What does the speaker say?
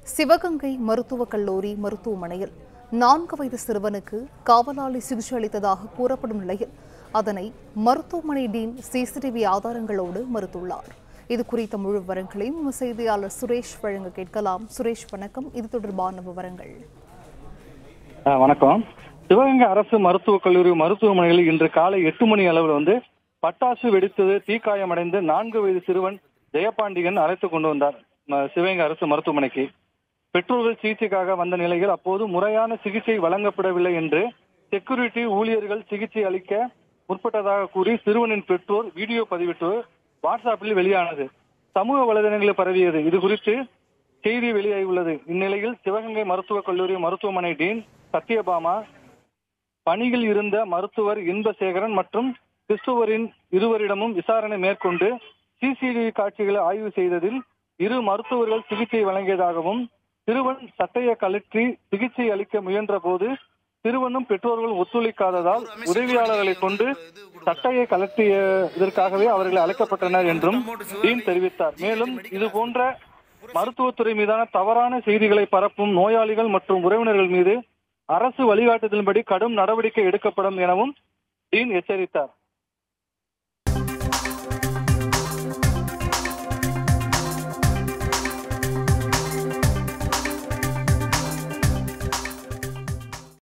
சிவகங்கை மருத்துவக் கல்லூரி மருத்துவமனையில் நான்கு வயது சிறுவனுக்கு காவலாளி சிகிச்சை அளித்ததாக கூறப்படும் நிலையில் அதனை மருத்துவமனை டீன் சிசிடிவி ஆதாரங்களோடு மறுத்துள்ளார் இது குறித்த முழு விவரங்களையும் நம்ம செய்தியாளர் சுரேஷ் வழங்க கேட்கலாம் சுரேஷ் வணக்கம் இது தொடர்பான விவரங்கள் ஆ, வணக்கம் சிவகங்கை அரசு மருத்துவக் கல்லூரி மருத்துவமனையில் இன்று காலை எட்டு மணி அளவில் வந்து பட்டாசு வெடித்தது தீக்காயமடைந்து நான்கு வயது சிறுவன் ஜெயபாண்டியன் அழைத்து கொண்டு வந்தார் ம- சிவகங்கை அரசு மருத்துவமனைக்கு பெற்றோர்கள் சிகிச்சைக்காக வந்த நிலையில் அப்போது முறையான சிகிச்சை வழங்கப்படவில்லை என்று செக்யூரிட்டி ஊழியர்கள் சிகிச்சை அளிக்க முற்பட்டதாக கூறி சிறுவனின் பெற்றோர் வீடியோ பதிவிட்டு வாட்ஸ்அப்பில் வெளியானது சமூக வலைதளங்களில் பரவியது இது குறித்து செய்தி வெளியாகியுள்ளது இந்நிலையில் சிவகங்கை மருத்துவக் கல்லூரி மருத்துவமனை டீன் சத்யபாமா பணியில் இருந்த மருத்துவர் இன்பசேகரன் மற்றும் கிறிஸ்துவரின் இருவரிடமும் விசாரணை மேற்கொண்டு சிசிடிவி காட்சிகளை ஆய்வு செய்ததில் இரு மருத்துவர்கள் சிகிச்சை வழங்கியதாகவும் சிறுவன் சட்டையை கழற்றி சிகிச்சை அளிக்க முயன்ற போது சிறுவனும் பெற்றோர்கள் ஒத்துழைக்காததால் உதவியாளர்களை கொண்டு சட்டையை கலட்டிய இதற்காகவே அவர்கள் அழைக்கப்பட்டனர் என்றும் டீன் தெரிவித்தார் மேலும் இது போன்ற மருத்துவத்துறை மீதான தவறான செய்திகளை பரப்பும் நோயாளிகள் மற்றும் உறவினர்கள் மீது அரசு வழிகாட்டுதலின்படி கடும் நடவடிக்கை எடுக்கப்படும் எனவும் டீன் எச்சரித்தார்